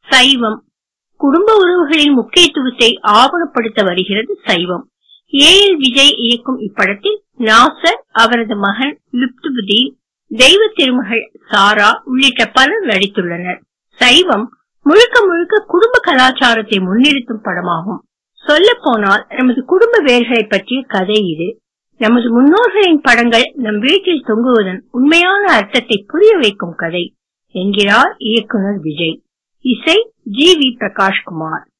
சைவம் குடும்ப உறவுகளின் முக்கியத்துவத்தை ஆவணப்படுத்த வருகிறது சைவம் ஏ எல் விஜய் இயக்கும் இப்படத்தில் நாசர் அவரது மகன் லுப்துபுதீன் தெய்வ திருமகள் சாரா உள்ளிட்ட பலர் நடித்துள்ளனர் சைவம் முழுக்க முழுக்க குடும்ப கலாச்சாரத்தை முன்னிறுத்தும் படமாகும் சொல்ல போனால் நமது குடும்ப வேர்களை பற்றிய கதை இது நமது முன்னோர்களின் படங்கள் நம் வீட்டில் தொங்குவதன் உண்மையான அர்த்தத்தை புரிய வைக்கும் கதை என்கிறார் இயக்குனர் விஜய் இசை ஜி வி பிரகாஷ்குமார்